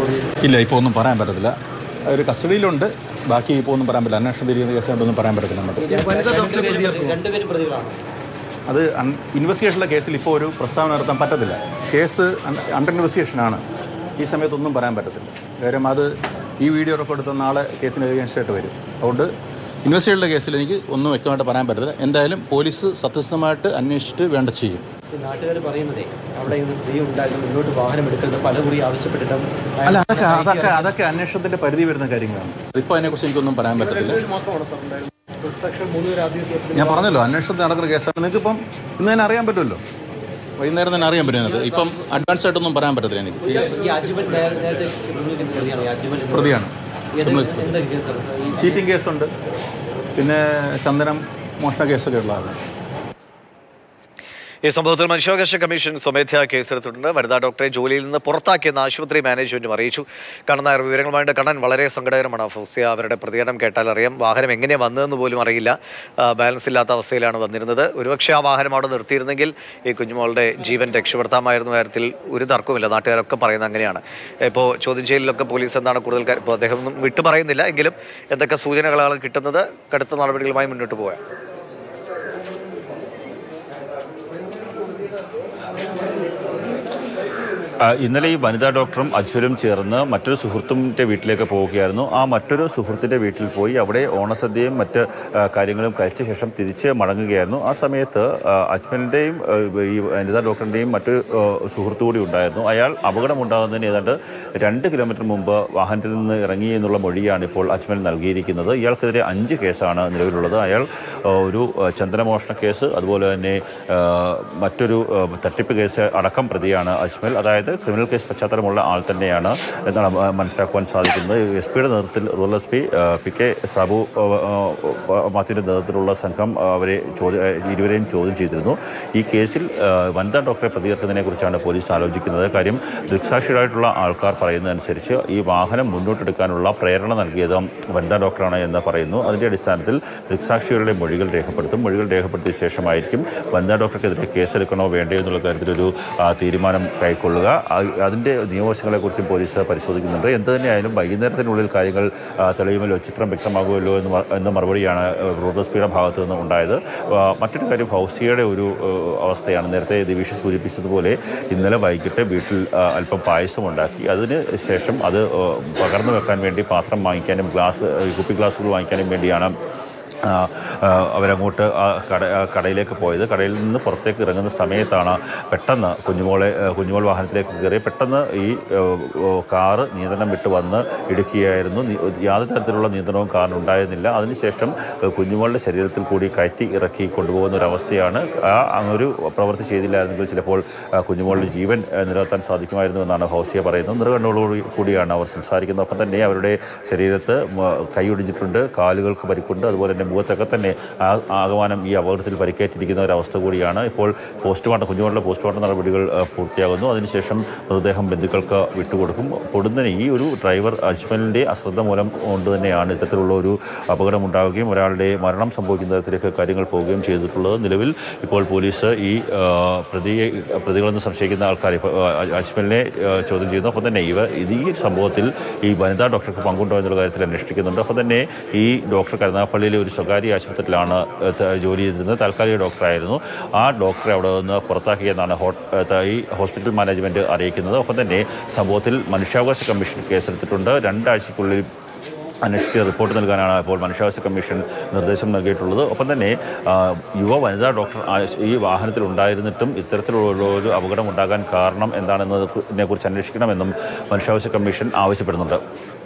ഇല്ല ഇപ്പോൾ ഒന്നും പറയാൻ പറ്റത്തില്ല ഒരു കസ്റ്റഡിയിലുണ്ട് ബാക്കി ഇപ്പോൾ ഒന്നും പറയാൻ പറ്റില്ല അന്വേഷണം തിരിയുന്ന കേസായിട്ടൊന്നും പറയാൻ പറ്റത്തില്ല നമുക്ക് രണ്ടുപേരും പ്രതികളാണ് അത് ഇൻവെസ്റ്റിഗേഷനിലെ കേസിൽ ഇപ്പോൾ ഒരു പ്രസ്താവന നടത്താൻ പറ്റത്തില്ല കേസ് അണ്ടർ ഇൻവെസ്റ്റിഗേഷനാണ് ഈ സമയത്തൊന്നും പറയാൻ പറ്റത്തില്ല കാര്യം അത് ഈ വീഡിയോ റെക്കോർഡ് എടുത്ത നാളെ കേസിന് against ആയിട്ട് വരും അതുകൊണ്ട് ഇൻവെസ്റ്റിഗേഷനിലെ കേസിൽ എനിക്ക് ഒന്നും വ്യക്തമായിട്ട് പറയാൻ പറ്റത്തില്ല എന്തായാലും പോലീസ് സത്യസന്ധമായിട്ട് അന്വേഷിച്ചിട്ട് വേണ്ട ചെയ്യും നാട്ടുകാർ പറയുന്നതേ അവിടെ ഇന്ന് സ്ത്രീ ഉണ്ടായിരുന്നു മുന്നോട്ട് വാഹനം എടുക്കരുത് പല കുറി ആവശ്യപ്പെട്ടിട്ടും അല്ല അതൊക്കെ അതൊക്കെ അതൊക്കെ അന്വേഷണത്തിന്റെ പരിധി വരുന്ന കാര്യങ്ങളാണ് ഇപ്പോൾ അതിനെക്കുറിച്ച് എനിക്കൊന്നും പറയാൻ പറ്റത്തില്ല ഞാൻ പറഞ്ഞല്ലോ അന്വേഷണത്തിൽ നടക്കുന്ന കേസാണ് നിങ്ങൾക്ക് ഇപ്പം ഇന്ന് തന്നെ അറിയാൻ പറ്റുമല്ലോ വൈകുന്നേരം തന്നെ അറിയാൻ പറ്റും അതിനകത്ത് ഇപ്പം അഡ്വാൻസ് ആയിട്ടൊന്നും പറയാൻ പറ്റത്തില്ല എനിക്ക് കേസ് ഈ അജ്മൽ നേര- നേരത്തെ പ്രതിയാണ് പ്രതിയാണ് ഈ അജ്മൽ എന്ന് പ്രതിയാണ് ഏത് എന്താ കേസാണ് ഈ ചീറ്റിംഗ് കേസുണ്ട് പിന്നെ ചന്ദനം മോഷണ കേസൊക്കെ ഉള്ളതാണ് ഈ സംഭവത്തിൽ മനുഷ്യാവകാശ കമ്മീഷൻ സ്വമേധ്യാ കേസെടുത്തിട്ടുണ്ട് വനിതാ ഡോക്ടറെ ജോലിയിൽ നിന്ന് പുറത്താക്കിയെന്ന് ആശുപത്രി മാനേജ്മെന്റും അറിയിച്ചു കണ്ണൻ നായർ വിവരങ്ങളുമായിട്ട് കണ്ണൻ വളരെ സങ്കടകരമാണ് ഫൗസിയ അവരുടെ പ്രതികരണം കേട്ടാൽ അറിയാം വാഹനം എങ്ങനെ വന്നതെന്ന് പോലും അറിയില്ല ആ, ബാലൻസ് ഇല്ലാത്ത അവസ്ഥയിലാണ് വന്നിരുന്നത് ഒരുപക്ഷെ ആ വാഹനം അവിടെ നിർത്തിയിരുന്നെങ്കിൽ ഈ കുഞ്ഞുമോളുടെ ജീവൻ രക്ഷപ്പെടുത്താമായിരുന്ന കാര്യത്തിൽ ഒരു തർക്കവുമില്ല നാട്ടുകാരൊക്കെ പറയുന്നത് അങ്ങനെയാണ് ഇപ്പോൾ ചോദ്യം ചെയ്യലിലൊക്കെ പോലീസ് എന്താണ് കൂടുതൽ കാര്യം ഇപ്പോൾ അദ്ദേഹം ഒന്നും വിട്ടു പറയുന്നില്ല എങ്കിലും എന്തൊക്കെ സൂചനകളാണ് കിട്ടുന്നത് കടുത്ത നടപടികളുമായി മുന്നോട്ട് പോകാം ആ, ഇന്നലെ ഈ വനിതാ ഡോക്ടറും അജ്വലും ചേർന്ന് മറ്റൊരു സുഹൃത്തിൻ്റെ വീട്ടിലേക്ക് പോവുകയായിരുന്നു ആ മറ്റൊരു സുഹൃത്തിൻ്റെ വീട്ടിൽ പോയി അവിടെ ഓണസദ്യയും മറ്റ് ആ, കാര്യങ്ങളും കഴിച്ച ശേഷം തിരിച്ച് മടങ്ങുകയായിരുന്നു ആ സമയത്ത് ആ, അജ്മലിൻ്റെയും ആ, ഈ വനിതാ ഡോക്ടറിൻ്റെയും മറ്റൊരു ആ, സുഹൃത്തു കൂടി ഉണ്ടായിരുന്നു അയാൾ അപകടമുണ്ടാകുന്നതിന് ഏതാണ്ട് രണ്ട് കിലോമീറ്റർ മുമ്പ് വാഹനത്തിൽ നിന്ന് ഇറങ്ങി എന്നുള്ള മൊഴിയാണ് ഇപ്പോൾ അജ്മൽ നൽകിയിരിക്കുന്നത് ഇയാൾക്കെതിരെ അഞ്ച് കേസാണ് നിലവിലുള്ളത് അയാൾ ആ, ഒരു ആ, ചന്ദനമോഷണ കേസ് അതുപോലെ തന്നെ ആ, മറ്റൊരു ആ, തട്ടിപ്പ് കേസ് അടക്കം പ്രതിയാണ് അജ്മൽ അതായത് ക്രിമിനൽ കേസ് പശ്ചാത്തലമുള്ള ആൾ തന്നെയാണ് എന്നാണ് ആ, മനസ്സിലാക്കുവാൻ സാധിക്കുന്നത് എസ് പിയുടെ നേതൃത്വത്തിൽ rural S P P K Sabu ആ, ആ, മാത്യുവിൻ്റെ നേതൃത്വത്തിലുള്ള സംഘം ആ, അവരെ ചോദ്യം ആ, ഇരുവരെയും ചോദ്യം ചെയ്തിരുന്നു ഈ കേസിൽ ആ, വനിതാ ഡോക്ടറെ പ്രതികർക്കുന്നതിനെ കുറിച്ചാണ് പോലീസ് ആലോചിക്കുന്നത് കാര്യം ദൃക്സാക്ഷികളായിട്ടുള്ള ആൾക്കാർ പറയുന്നതനുസരിച്ച് ഈ വാഹനം മുന്നോട്ടെടുക്കാനുള്ള പ്രേരണ നൽകിയത് വനിതാ ഡോക്ടറാണ് എന്ന് പറയുന്നു അതിൻ്റെ അടിസ്ഥാനത്തിൽ ദൃക്സാക്ഷികളുടെ മൊഴികൾ രേഖപ്പെടുത്തും മൊഴികൾ രേഖപ്പെടുത്തിയ ശേഷമായിരിക്കും വനിതാ ഡോക്ടർക്കെതിരെ കേസെടുക്കണോ വേണ്ടയോ എന്നുള്ള കാര്യത്തിലൊരു ആ, തീരുമാനം കൈക്കൊള്ളുക ആ- അതിൻ്റെ നിയമവശങ്ങളെക്കുറിച്ചും പോലീസ് പരിശോധിക്കുന്നുണ്ട് എന്ത് തന്നെയായാലും വൈകുന്നേരത്തിനുള്ളിൽ കാര്യങ്ങൾ ആ, തെളിയുമല്ലോ ചിത്രം വ്യക്തമാകുമല്ലോ എന്ന് മ- എന്ന മറുപടിയാണ് റോഡ് എസ് പിയുടെ ഭാഗത്തു നിന്ന് ഉണ്ടായത് ആ, മറ്റൊരു കാര്യം ഫൗസിയയുടെ ഒരു ആ, അവസ്ഥയാണ് നേരത്തെ ദിവിഷ് സൂചിപ്പിച്ചതുപോലെ ഇന്നലെ വൈകിട്ട് വീട്ടിൽ ആ, അല്പം പായസം ഉണ്ടാക്കി അതിന് ശേഷം അത് ആ, പകർന്നു വെക്കാൻ വേണ്ടി പാത്രം വാങ്ങിക്കാനും ഗ്ലാസ് കുപ്പി ഗ്ലാസുകൾ വാങ്ങിക്കാനും വേണ്ടിയാണ് ആ, ആ, അവരങ്ങോട്ട് ആ കട ആ കടയിലേക്ക് പോയത് കടയിൽ നിന്ന് പുറത്തേക്ക് ഇറങ്ങുന്ന സമയത്താണ് പെട്ടെന്ന് കുഞ്ഞുമോളെ ആ, കുഞ്ഞുമോൾ വാഹനത്തിലേക്ക് കയറി പെട്ടെന്ന് ഈ ആ, ഓ, കാറ് നിയന്ത്രണം വിട്ട് വന്ന് ഇടുക്കുകയായിരുന്നു നി- യാതൊരു തരത്തിലുള്ള നിയന്ത്രണവും കാറിന് ഉണ്ടായിരുന്നില്ല അതിനുശേഷം ആ, കുഞ്ഞുമോളുടെ ശരീരത്തിൽ കൂടി കയറ്റി ഇറക്കി കൊണ്ടുപോകുന്ന ഒരു അവസ്ഥയാണ് ആ ഒരു പ്രവൃത്തി ചെയ്തില്ലായിരുന്നെങ്കിൽ ചിലപ്പോൾ ആ, കുഞ്ഞുമോളുടെ ജീവൻ ആ, നിലനിർത്താൻ സാധിക്കുമായിരുന്നു എന്നാണ് ഹൗസിയ പറയുന്നത് നിറകണ്ണോടുകൂടി കൂടിയാണ് അവർ സംസാരിക്കുന്നത് ഒപ്പം തന്നെ അവരുടെ ശരീരത്ത് മ- കൈയൊടിഞ്ഞിട്ടുണ്ട് കാലുകൾക്ക് പരിക്കുണ്ട് അതുപോലെ തന്നെ മുഖത്തൊക്കെ തന്നെ ആ- ആകമാനം ഈ അപകടത്തിൽ പരിക്കേറ്റിരിക്കുന്ന ഒരു അവസ്ഥ കൂടിയാണ് ഇപ്പോൾ പോസ്റ്റ്മോർട്ടം കുഞ്ഞുങ്ങളുടെ പോസ്റ്റ്മോർട്ടം നടപടികൾ ആ, പൂർത്തിയാകുന്നു അതിനുശേഷം മൃതദേഹം ബന്ധുക്കൾക്ക് വിട്ടുകൊടുക്കും പൊടുന്നനെ ഈ ഒരു ഡ്രൈവർ അജ്മലിൻ്റെ അശ്രദ്ധ മൂലം കൊണ്ട് തന്നെയാണ് ഇത്തരത്തിലുള്ള ഒരു അപകടം ഉണ്ടാവുകയും ഒരാളുടെ മരണം സംഭവിക്കുന്ന തരത്തിലേക്ക് കാര്യങ്ങൾ പോവുകയും ചെയ്തിട്ടുള്ളത് നിലവിൽ ഇപ്പോൾ പോലീസ് ഈ ആ, പ്രതിയെ പ്രതികളെന്ന് സംശയിക്കുന്ന ആൾക്കാരെ ഇപ്പോൾ, ആ, അജ്മലിനെ ആ, ചോദ്യം ചെയ്യുന്നു ഒപ്പം തന്നെ ഇവ ഇത് ഈ സംഭവത്തിൽ ഈ വനിതാ ഡോക്ടർക്ക് പങ്കുണ്ടോ എന്നുള്ള കാര്യത്തിൽ അന്വേഷിക്കുന്നുണ്ട് ഒപ്പം തന്നെ ഈ ഡോക്ടർ കരുനാഗപ്പള്ളിയിലെ ഒരു സ്വകാര്യ ആശുപത്രിയിലാണ് ഏഹ്, ത- ജോലി ചെയ്തിരുന്നത് താൽക്കാലിക ഡോക്ടറായിരുന്നു ആ ഡോക്ടറെ അവിടെ നിന്ന് പുറത്താക്കിയെന്നാണ് ഹോ- ഏഹ്, ഈ ഹോസ്പിറ്റൽ മാനേജ്മെൻറ്റ് അറിയിക്കുന്നത് ഒപ്പം തന്നെ സംഭവത്തിൽ മനുഷ്യാവകാശ കമ്മീഷൻ കേസെടുത്തിട്ടുണ്ട് രണ്ടാഴ്ചയ്ക്കുള്ളിൽ അന്വേഷിച്ച് റിപ്പോർട്ട് നൽകാനാണ് ഇപ്പോൾ മനുഷ്യാവകാശ കമ്മീഷൻ നിർദ്ദേശം നൽകിയിട്ടുള്ളത് ഒപ്പം തന്നെ ആ, യുവ വനിതാ ഡോക്ടർ ആ- ഈ വാഹനത്തിൽ ഉണ്ടായിരുന്നിട്ടും ഇത്തരത്തിലുള്ള ഒരു അപകടം ഉണ്ടാകാൻ കാരണം എന്താണെന്നതിനെ കുറിച്ച് അന്വേഷിക്കണമെന്നും മനുഷ്യാവകാശ കമ്മീഷൻ ആവശ്യപ്പെടുന്നുണ്ട്